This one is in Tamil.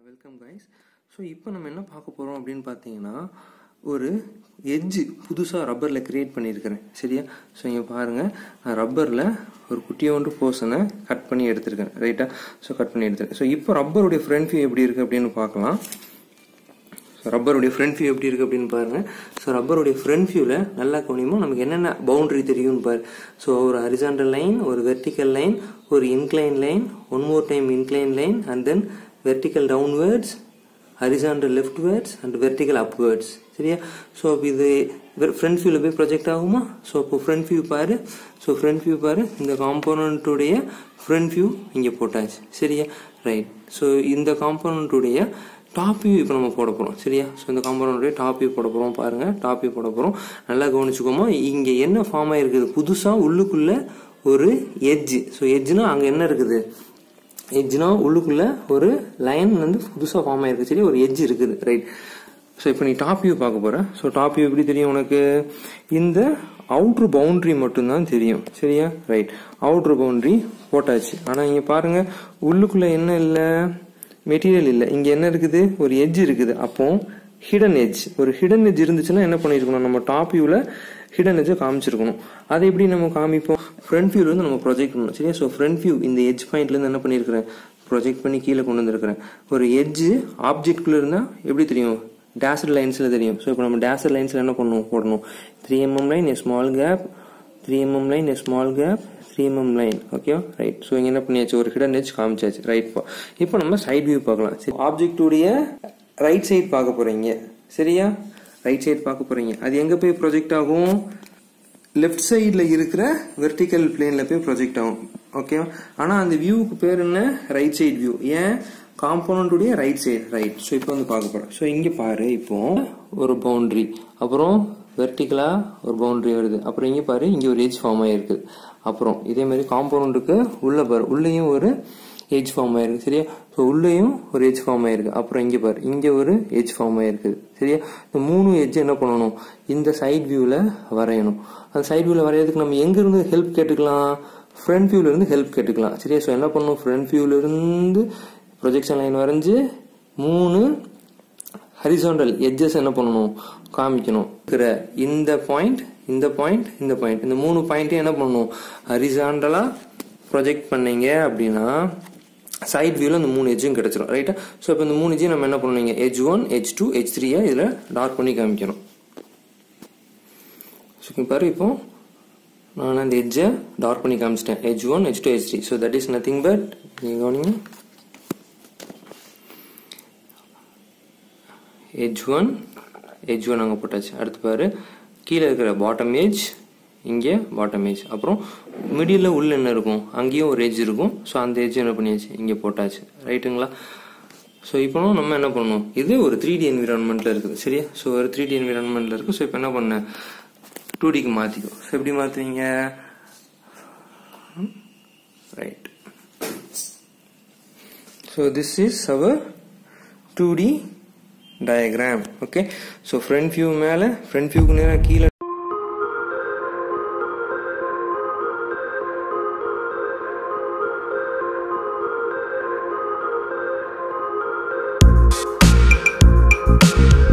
வெல்கம் கைஸ் ஸோ இப்போ நம்ம என்ன பார்க்க போகிறோம் அப்படின்னு பார்த்தீங்கன்னா ஒரு எட்ஜு புதுசாக ரப்பரில் கிரியேட் பண்ணியிருக்கிறேன் சரியா ஸோ இங்கே பாருங்கள் நான் ரப்பரில் ஒரு குட்டியோண்டு போர்ஷனை கட் பண்ணி எடுத்திருக்கேன் ரைட்டா ஸோ கட் பண்ணி எடுத்திருக்கேன் ஸோ இப்போ ரப்பருடைய ஃப்ரண்ட் வியூ எப்படி இருக்குது அப்படின்னு பார்க்கலாம் ஸோ ரப்பருடைய ஃப்ரண்ட் வியூ எப்படி இருக்குது அப்படின்னு பாருங்க ஸோ ரப்பருடைய ஃப்ரண்ட் வியூவில் நல்லா கவனிமோ நமக்கு என்னென்ன பவுண்டரி தெரியும்னு பாரு ஸோ ஒரு ஹரிசாண்டல் லைன் ஒரு வெர்டிக்கல் லைன் ஒரு incline line one more time incline line and then vertical downwards horizontal leftwards and vertical upwards சரியா ஸோ அப்போ இது ஃப்ரண்ட் வியூவில் போய் ப்ரொஜெக்ட் ஆகுமா ஸோ அப்போ ஃப்ரண்ட் வியூ பாரு ஸோ ஃப்ரண்ட் வியூ பாரு இந்த காம்போனண்ட்டுடைய ஃப்ரண்ட் வியூ இங்கே போட்டாச்சு சரியா ரைட் ஸோ இந்த காம்போனண்ட்டுடைய டாப் வியூ இப்போ நம்ம போட போகிறோம் சரியா ஸோ இந்த காம்பவுண்டுடைய டாப் வியூ போட போகிறோம் பாருங்கள் டாப் வியூ போட போகிறோம் நல்லா கவனிச்சுக்கோமா இங்கே என்ன ஃபார்ம் ஆயிருக்குது புதுசாக உள்ளுக்குள்ள ஒரு எட்ஜ் ஸோ எட்ஜ்னா அங்கே என்ன இருக்குது எட்ஜ்னா உள்ளுக்குள்ள ஒரு லைன் வந்து புதுசாக ஃபார்ம் ஆயிருக்கு சரி ஒரு எட்ஜ் இருக்குது ரைட் ஸோ இப்போ நீ டாப் வியூ பார்க்க போற ஸோ டாப் வியூ எப்படி தெரியும் உனக்கு இந்த அவுட்ரு பவுண்டரி மட்டும்தான் தெரியும் சரியா ரைட் அவுட்ரு பவுண்டரி போட்டாச்சு ஆனால் இங்கே பாருங்க உள்ளுக்குள்ள என்ன இல்லை மெட்டீரியல் இல்லை இங்கே என்ன இருக்குது ஒரு எட்ஜ் இருக்குது அப்போ ஹிடன் எட்ஜ் ஒரு ஹிடன் எட்ஜ் இருந்துச்சுன்னா என்ன பண்ணிருக்கணும் நம்ம டாப் வியூவில் ஹிடன் எட்ஜை காமிச்சிருக்கணும் அதை எப்படி நம்ம காமிப்போம் ஃப்ரண்ட் வியூல இருந்து நம்ம ப்ரொஜெக்ட் பண்ணணும் சரியா ஸோ ஃப்ரண்ட் வியூ இந்த எட்ஜ் பாயிண்ட்ல இருந்து என்ன பண்ணியிருக்கிறேன் ப்ரொஜெக்ட் பண்ணி கீழே கொண்டு வந்திருக்கிறேன் ஒரு எட்ஜ் ஆப்ஜெக்ட்குள்ள இருந்தா எப்படி தெரியும் டேசர் லைன்ஸ்ல தெரியும் ஸோ இப்போ நம்ம டேசர் லைன்ஸ்ல என்ன பண்ணணும் போடணும் three mm line a small gap three mm line a small gap three mm line ஓகேவா ரைட் ஸோ இங்கே என்ன பண்ணியாச்சு ஒரு ஹிடன் எட்ஜ் காமிச்சாச்சு ரைட் இப்போ நம்ம சைட் வியூ பார்க்கலாம் சரி ஆப்ஜெக்டுடைய ரைட் சைடு பார்க்க போறீங்க சரியா ரைட் சைடு பார்க்க போறீங்க அது எங்க போய் ப்ரொஜெக்ட் ஆகும் லெஃப்ட் சைடில் இருக்கிற வெர்டிக்கல் பிளேன்ல போய் ப்ரொஜெக்ட் ஆகும் ஓகேவா ஆனால் அந்த வியூவுக்கு பேர் என்ன ரைட் சைடு வியூ ஏன் காம்பவுண்டுடைய ரைட் சைடு ரைட் ஸோ இப்போ வந்து பார்க்க போறோம் ஸோ இங்கே பாரு இப்போ ஒரு பவுண்டரி அப்புறம் வெர்டிக்கலா ஒரு பவுண்டரி வருது அப்புறம் இங்கே பாரு இங்கே ஒரு எஜ் ஃபார்ம் ஆயிருக்கு அப்புறம் இதே மாதிரி காம்பவுண்டுக்கு உள்ள பாரு உள்ளேயும் ஒரு எஜ் ஃபார்ம் ஆயிருக்கு சரியா ஸோ உள்ளேயும் ஒரு எஜ் ஃபார்ம் ஆயிருக்கு அப்புறம் இங்கே பாரு இங்கே ஒரு எஜ் ஃபார்ம் ஆயிருக்கு சரியா இந்த மூணு எஜ் என்ன பண்ணணும் இந்த சைட் வியூவில் வரையணும் அந்த சைட் வியூவில் வரையறதுக்கு நம்ம எங்கேருந்து ஹெல்ப் கேட்டுக்கலாம் ஃப்ரண்ட் வியூல இருந்து ஹெல்ப் கேட்டுக்கலாம் சரியா ஸோ என்ன பண்ணணும் ஃப்ரண்ட் வியூல இருந்து ப்ரொஜெக்ஷன் லைன் வரைஞ்சு மூணு ஹரிசாண்டல் எட்ஜஸ் என்ன பண்ணணும் காமிக்கணும் இருக்கிற இந்த பாயிண்ட் இந்த பாயிண்ட் இந்த பாயிண்ட் இந்த மூணு பாயிண்ட்டையும் என்ன பண்ணணும் ஹரிசாண்டலா ப்ரொஜெக்ட் பண்ணீங்க அப்படின்னா சைட் வியூவில் இந்த மூணு எஜ்ஜும் கிடைச்சிரும் ரைட்டா ஸோ இப்போ இந்த மூணு எஜ்ஜையும் நம்ம என்ன பண்ணுவீங்க edge one edge two edge த்ரீயை இதில் டார்க் பண்ணி காமிக்கணும் ஸோ பாரு இப்போ நான் அந்த எஜ்ஜை டார்க் பண்ணி காமிச்சிட்டேன் edge one edge two edge three so that is nothing but நீங்கள் கவனிங்க எஜ் ஒன் எஜ் ஒன் அங்கே போட்டாச்சு அடுத்து பாரு கீழே இருக்கிற பாட்டம் ஏஜ் இங்கே பாட்டம் ஏஜ் அப்புறம் மிடில் உள்ள என்ன இருக்கும் அங்கேயும் ஒரு ஏஜ் இருக்கும் ஸோ அந்த ஏஜ் என்ன பண்ணியாச்சு இங்கே போட்டாச்சு ரைட்டுங்களா ஸோ இப்போ நம்ம என்ன பண்ணணும் இது ஒரு த்ரீ டி என்விரான்மெண்ட்டில் இருக்குது சரியா ஸோ ஒரு த்ரீ டி என்விரான்மெண்ட்டில் இருக்குது ஸோ இப்போ என்ன பண்ண டூ டிக்கு மாற்றிக்கோ ஸோ எப்படி மாற்றுவீங்க right so this is our two D diagram okay so front view மேலே ஃப்ரண்ட் வியூக்கு நேராக கீழே Thank you.